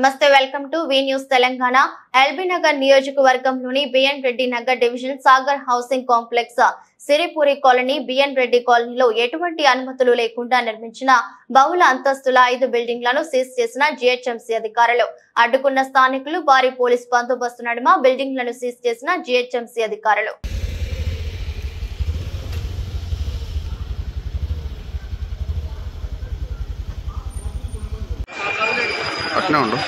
నమస్తే welcome to V news Telangana LB Nagar నియోజకవర్గంలోని BN Reddy Nagar division Sagar housing complex Siripuri colony BN Reddy కాలనీలో ఎటువంటి అనుమతులు లేకుండా నిర్మించిన బహుళ అంతస్తుల ఐదు బిల్డింగ్లను సీజ్ చేసిన జిహెచ్ఎంసీ అధికారులు అడ్డుకున్న స్థానికులు భారీ పోలీస్ బందోబస్తు నడుమ బిల్డింగ్లను సీజ్ చేసిన జిహెచ్ఎంసీ అధికారులు అట్నే ఉండు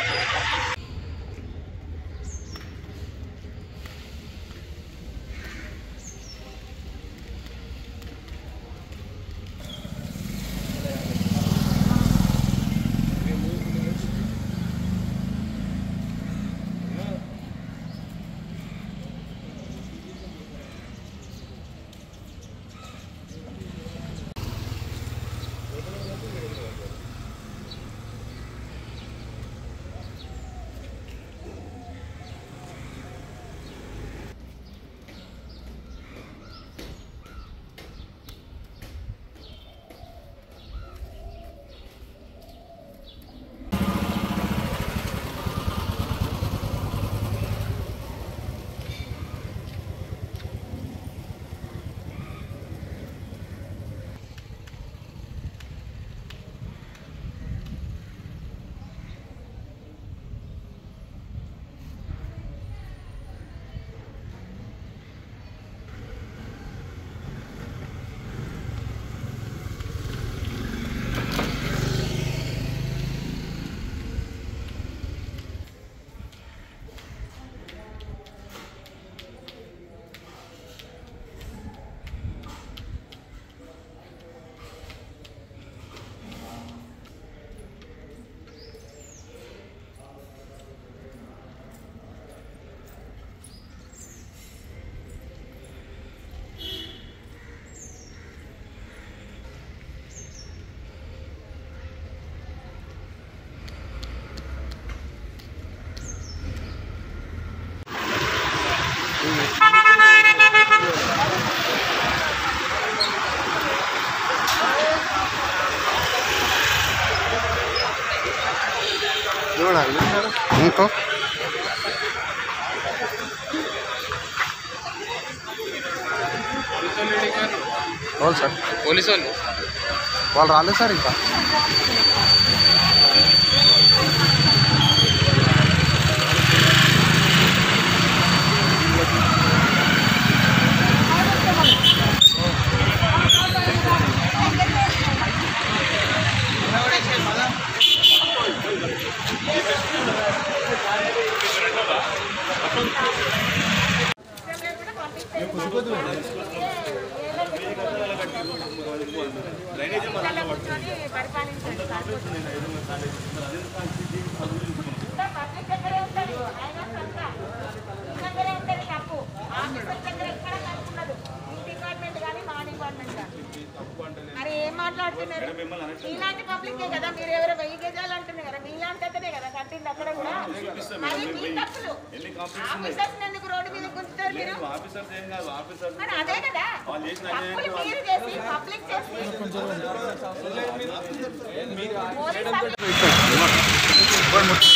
ఇంకో వాళ్ళు సార్ పోలీసు వాళ్ళు వాళ్ళు రాలేదు సార్ ఇంకా మరి ఏం మాట్లాడుతున్నారు మీలాంటి పబ్లికే కదా మీరు ఎవరో వెయ్యి గజాలు అంటున్నారు కదా మీలాంటి అతనే కదా కట్టింది అక్కడ కూడా మరి మీ తప్పులు ఆఫీసర్స్ ఎందుకు రోడ్డు మీద గుంచుతారు మీరు ఆఫీసర్స్ ఏం కాదు ఆఫీసర్స్ మరి అదే కదా తప్పులు మీరు చేసి పబ్లిక్ చేసి పోలీస్